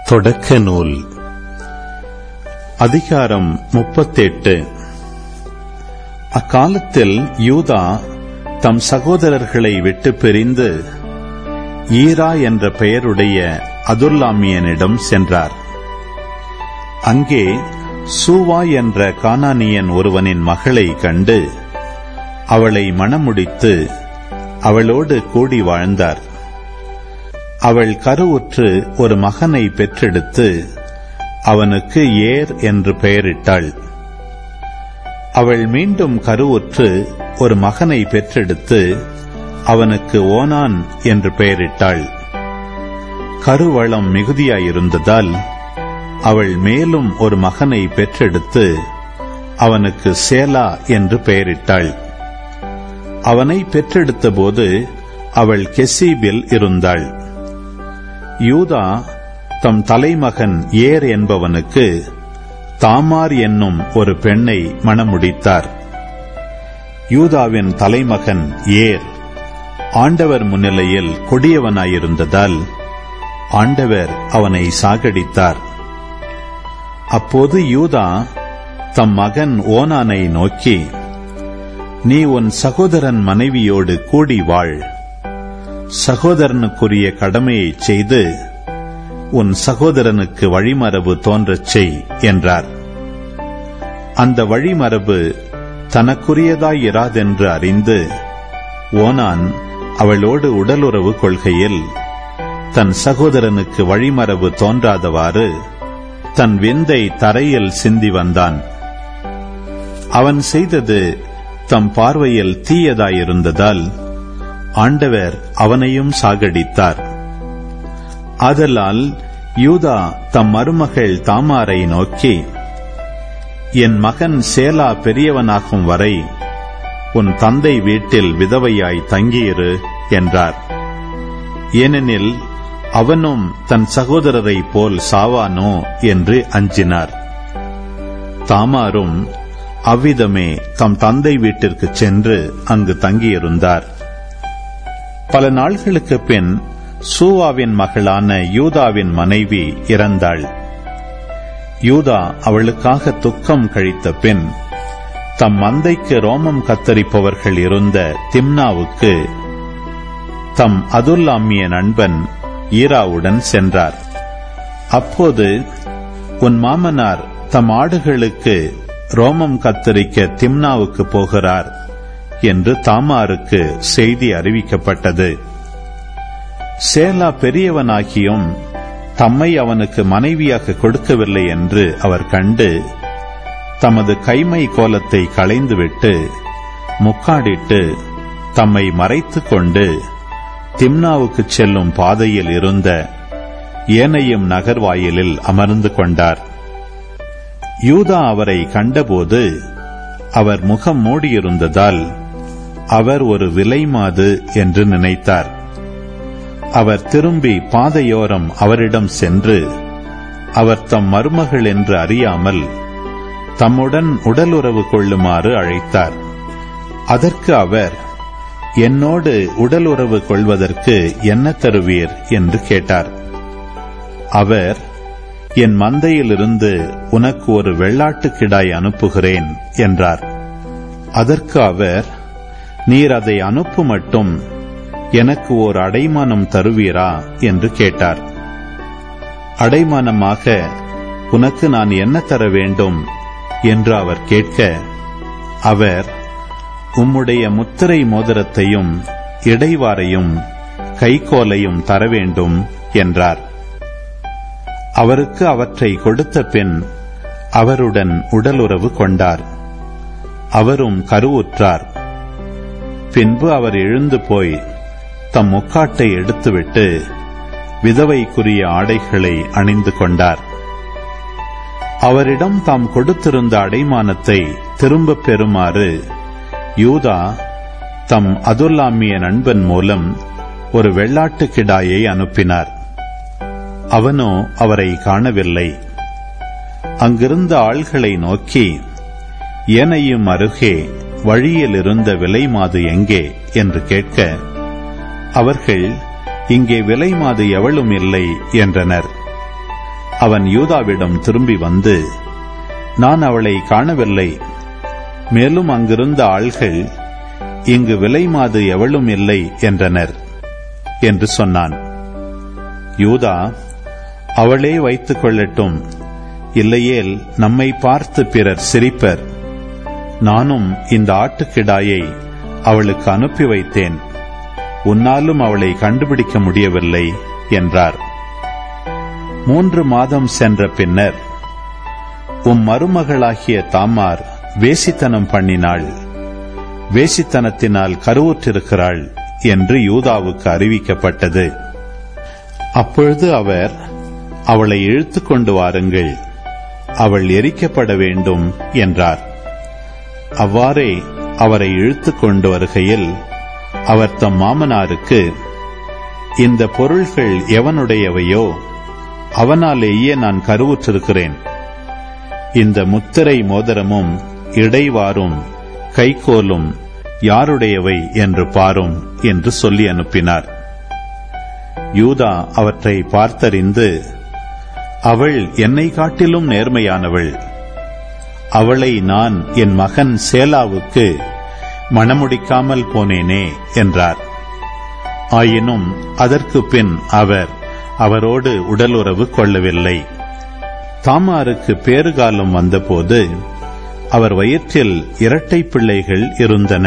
தொடக்க நூல் அதிகாரம் முப்பத்தெட்டு அக்காலத்தில் யூதா தம் சகோதரர்களை விட்டு பிரிந்து ஈரா என்ற பெயருடைய அதுல்லாமியனிடம் சென்றார் அங்கே சூவா என்ற கானானியன் ஒருவனின் மகளை கண்டு அவளை மணமுடித்து அவளோடு கூடி வாழ்ந்தார் அவள் கருவுற்று ஒரு மகனை பெற்றெடுத்து அவனுக்கு ஏர் என்று பெயரிட்டாள் அவள் மீண்டும் கருவுற்று ஒரு மகனை பெற்றெடுத்து அவனுக்கு ஓனான் என்று பெயரிட்டாள் கருவளம் மிகுதியாயிருந்ததால் அவள் மேலும் ஒரு மகனை பெற்றெடுத்து அவனுக்கு சேலா என்று பெயரிட்டாள் அவனை பெற்றெடுத்தபோது அவள் கெசீபில் இருந்தாள் யூதா தம் தலைமகன் ஏர் என்பவனுக்கு தாமார் என்னும் ஒரு பெண்ணை மணமுடித்தார் யூதாவின் தலைமகன் ஏர் ஆண்டவர் முன்னிலையில் கொடியவனாயிருந்ததால் ஆண்டவர் அவனை சாகடித்தார் அப்போது யூதா தம் மகன் ஓனானை நோக்கி நீ உன் சகோதரன் மனைவியோடு கூடி வாழ் சகோதரனுக்குரிய கடமையைச் செய்து உன் சகோதரனுக்கு வழிமரபு தோன்றச் செய் என்றார் அந்த வழிமரபு தனக்குரியதாயிராதென்று அறிந்து ஓனான் அவளோடு உடலுறவு கொள்கையில் தன் சகோதரனுக்கு வழிமரபு தோன்றாதவாறு தன் விந்தை தரையில் சிந்தி வந்தான் அவன் செய்தது தம் பார்வையில் தீயதாயிருந்ததால் ஆண்டவர் அவனையும் சாகடித்தார் ஆதலால் யூதா தம் மருமகள் தாமாரை நோக்கி என் மகன் சேலா பெரியவனாகும் வரை உன் தந்தை வீட்டில் விதவையாய் தங்கியிரு என்றார் ஏனெனில் அவனும் தன் சகோதரரைப் போல் சாவானோ என்று அஞ்சினார் தாமாரும் அவ்விதமே தம் தந்தை வீட்டிற்கு சென்று அங்கு தங்கியிருந்தார் பல நாள்களுக்கு பின் சூவாவின் மகளான யூதாவின் மனைவி இறந்தாள் யூதா அவளுக்காக துக்கம் கழித்த பின் தம் மந்தைக்கு ரோமம் கத்தரிப்பவர்கள் இருந்த திம்னாவுக்கு தம் அதுல்லாமிய நண்பன் ஈராவுடன் சென்றார் அப்போது உன் மாமனார் தம் ஆடுகளுக்கு ரோமம் கத்தரிக்க திம்னாவுக்கு போகிறார் என்று தாமாருக்கு செய்தி அறிவிக்கப்பட்டது சேலா பெரியவனாகியும் தம்மை அவனுக்கு மனைவியாக கொடுக்கவில்லை என்று அவர் கண்டு தமது கைமை கோலத்தை களைந்துவிட்டு முக்காடிட்டு தம்மை மறைத்துக் கொண்டு திம்னாவுக்கு செல்லும் பாதையில் இருந்த ஏனையும் நகர்வாயிலில் அமர்ந்து கொண்டார் யூதா அவரை கண்டபோது அவர் முகம் மூடியிருந்ததால் அவர் ஒரு விலைமாது என்று நினைத்தார் அவர் திரும்பி பாதையோரம் அவரிடம் சென்று அவர் தம் மருமகள் என்று அறியாமல் தம்முடன் உடலுறவு கொள்ளுமாறு அழைத்தார் அதற்கு அவர் என்னோடு உடலுறவு கொள்வதற்கு என்ன தருவீர் என்று கேட்டார் அவர் என் மந்தையிலிருந்து உனக்கு ஒரு வெள்ளாட்டு கிடாய் அனுப்புகிறேன் என்றார் அதற்கு அவர் நீர் அதை அனுப்பு மட்டும் எனக்கு ஓர் அடைமானம் தருவீரா என்று கேட்டார் அடைமானமாக உனக்கு நான் என்ன தர வேண்டும் என்று அவர் கேட்க அவர் உம்முடைய முத்திரை மோதிரத்தையும் இடைவாரையும் கைகோலையும் தர வேண்டும் என்றார் அவருக்கு அவற்றை கொடுத்த பின் அவருடன் உடலுறவு கொண்டார் அவரும் கருவுற்றார் பின்பு அவர் எழுந்து போய் தம் முக்காட்டை எடுத்துவிட்டு விதவைக்குரிய ஆடைகளை அணிந்து கொண்டார் அவரிடம் தாம் கொடுத்திருந்த அடைமானத்தை திரும்பப் பெறுமாறு யூதா தம் அதுல்லாமிய நண்பன் மூலம் ஒரு வெள்ளாட்டு கிடாயை அனுப்பினார் அவனோ அவரை காணவில்லை அங்கிருந்த ஆள்களை நோக்கி ஏனையும் அருகே வழியில் இருந்த விலைமாது எங்கே என்று கேட்க அவர்கள் இங்கே விலைமாது எவளும் இல்லை என்றனர் அவன் யூதாவிடம் திரும்பி வந்து நான் அவளை காணவில்லை மேலும் அங்கிருந்த ஆள்கள் இங்கு விலை மாது எவளும் இல்லை என்றனர் என்று சொன்னான் யூதா அவளே வைத்துக் கொள்ளட்டும் இல்லையேல் நம்மை பார்த்து பிறர் சிரிப்பர் நானும் இந்த ஆட்டுக்கிடாயை அவளுக்கு அனுப்பி வைத்தேன் உன்னாலும் அவளை கண்டுபிடிக்க முடியவில்லை என்றார் மூன்று மாதம் சென்ற பின்னர் உம் மருமகளாகிய தாமார் வேசித்தனம் பண்ணினாள் வேசித்தனத்தினால் கருவுற்றிருக்கிறாள் என்று யூதாவுக்கு அறிவிக்கப்பட்டது அப்பொழுது அவர் அவளை இழுத்துக் கொண்டு வாருங்கள் அவள் எரிக்கப்பட வேண்டும் என்றார் அவ்வாறே அவரை இழுத்துக் கொண்டு வருகையில் அவர் தம் மாமனாருக்கு இந்த பொருள்கள் எவனுடையவையோ அவனாலேயே நான் கருவுற்றிருக்கிறேன் இந்த முத்திரை மோதிரமும் இடைவாரும் கைகோலும் யாருடையவை என்று பாரும் என்று சொல்லி அனுப்பினார் யூதா அவற்றை பார்த்தறிந்து அவள் என்னை காட்டிலும் நேர்மையானவள் அவளை நான் என் மகன் சேலாவுக்கு மணமுடிக்காமல் போனேனே என்றார் ஆயினும் அதற்கு பின் அவர் அவரோடு உடலுறவு கொள்ளவில்லை தாமாருக்கு பேறுகாலம் வந்தபோது அவர் வயிற்றில் இரட்டை பிள்ளைகள் இருந்தன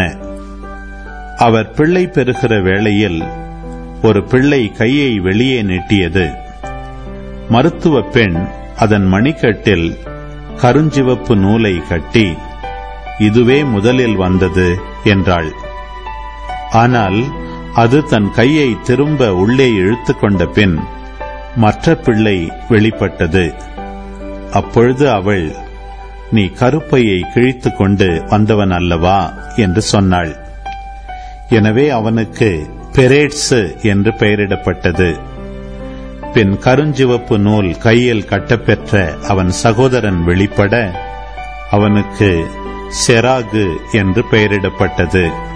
அவர் பிள்ளை பெறுகிற வேளையில் ஒரு பிள்ளை கையை வெளியே நீட்டியது மருத்துவ பெண் அதன் மணிக்கட்டில் கருஞ்சிவப்பு நூலை கட்டி இதுவே முதலில் வந்தது என்றாள் ஆனால் அது தன் கையை திரும்ப உள்ளே இழுத்துக் கொண்ட பின் மற்ற பிள்ளை வெளிப்பட்டது அப்பொழுது அவள் நீ கருப்பையை கிழித்துக் கொண்டு வந்தவன் அல்லவா என்று சொன்னாள் எனவே அவனுக்கு பெரேட்ஸ் என்று பெயரிடப்பட்டது பின் கருஞ்சிவப்பு நூல் கையில் கட்டப்பெற்ற அவன் சகோதரன் வெளிப்பட அவனுக்கு செராகு என்று பெயரிடப்பட்டது